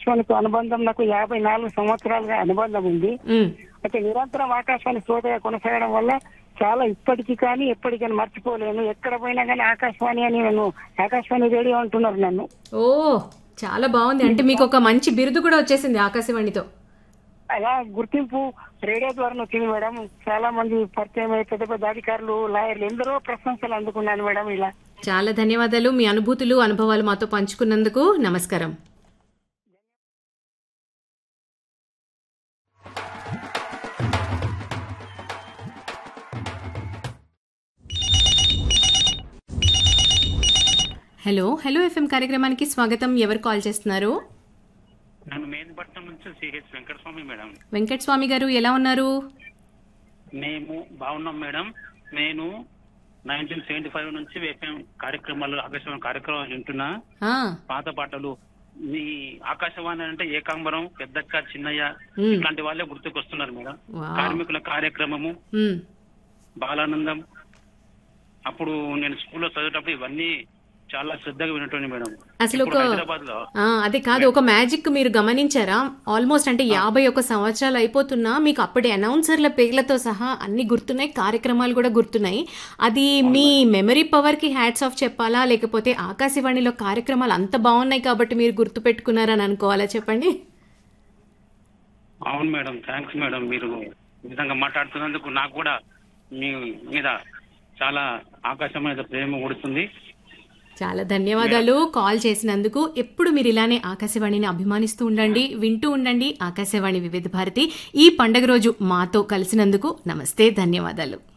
ఆకాశవాణితో అనుబంధం నాకు యాభై నాలుగు సంవత్సరాలుగా అనుబంధం ఉంది ఉమ్, అయితే నిరంతరం ఆకాశవాణి శ్రోతగా కొనసాగడం వల్ల చాలా ఇప్పటికీ కానీ ఎప్పటికీ మర్చిపోలేను ఎక్కడ పోయినా కానీ ఆకాశవాణి అని నన్ను ఆకాశవాణి రేడియో అంటున్నారు నన్ను ఓ చాలా బాగుంది అంటే మీకు ఒక మంచి బిరుదు కూడా వచ్చేసింది ఆకాశవాణితో అలా గుర్తింపు రేడియో ద్వారా వచ్చింది మేడం చాలా మంది పరిచయం అయ్యి పెద్ద పెద్ద అధికారులు లాయర్లు ఎందరో ప్రశంసలు అందుకున్నాను మేడం ఇలా చాలా ధన్యవాదాలు మీ అనుభూతులు అనుభవాలు మాతో పంచుకున్నందుకు నమస్కారం హలో హలో ఎఫ్ఎం కార్యక్రమానికి స్వాగతం ఎవరు కాల్ చేస్తున్నారు నేను మేదిపట్నం నుంచి సిహెచ్ వెంకటస్వామి మేడం వెంకట్ స్వామి గారు ఎలా ఉన్నారు మేము బాగున్నాం మేడం నేను నైన్టీన్ సెవెంటీ ఫైవ్ నుంచి ఎఫ్ఎం కార్యక్రమాలు ఆకాశవాణి కార్యక్రమాలు వింటున్నా ఆ, పాత పాటలు మీ ఆకాశవాణి అంటే ఏకాంబరం పెద్దక్క చిన్నయ్య మ్. ఇట్లాంటి వాళ్ళే గుర్తుకొస్తున్నారు మేడం వావ్. కార్మికుల కార్యక్రమము ఉమ్, బాలానందం అప్పుడు నేను స్కూల్లో చదివేటప్పుడు ఇవన్నీ చాలా శ్రద్ధగా వినటోని మేడం అసలు ఒక హైదరాబాద్ లో ఆ, అదే కాదు ఒక మ్యాజిక్ మీరు గమనించారా ఆల్మోస్ట్ అంటే యాభై ఒక్క సంవత్సరాలు అయిపోతున్నా మీకు అప్పటి అనౌన్సర్ల పేర్లతో సహా అన్ని గుర్తున్నాయి కార్యక్రమాలు కూడా గుర్తున్నాయి అది మీ మెమరీ పవర్ కి హ్యాట్స్ ఆఫ్ చెప్పాలా లేకపోతే ఆకాశవాణిలో కార్యక్రమాలు అంత బాగున్నాయి కాబట్టి మీరు గుర్తు పెట్టుకున్నారని అనుకోవాలా చెప్పండి అవును మేడం థ్యాంక్స్ మేడం మీరు ఈ విధంగా మాట్లాడుతున్నందుకు నాకు కూడా మీ మీద చాలా ఆకాశం మీద ప్రేమ కొడుతుంది చాలా ధన్యవాదాలు కాల్ చేసినందుకు ఎప్పుడు మీరు ఇలానే ఆకాశవాణిని అభిమానిస్తూ ఉండండి వింటూ ఉండండి ఆకాశవాణి వివిధ భారతి ఈ పండగ రోజు మాతో కలిసినందుకు నమస్తే ధన్యవాదాలు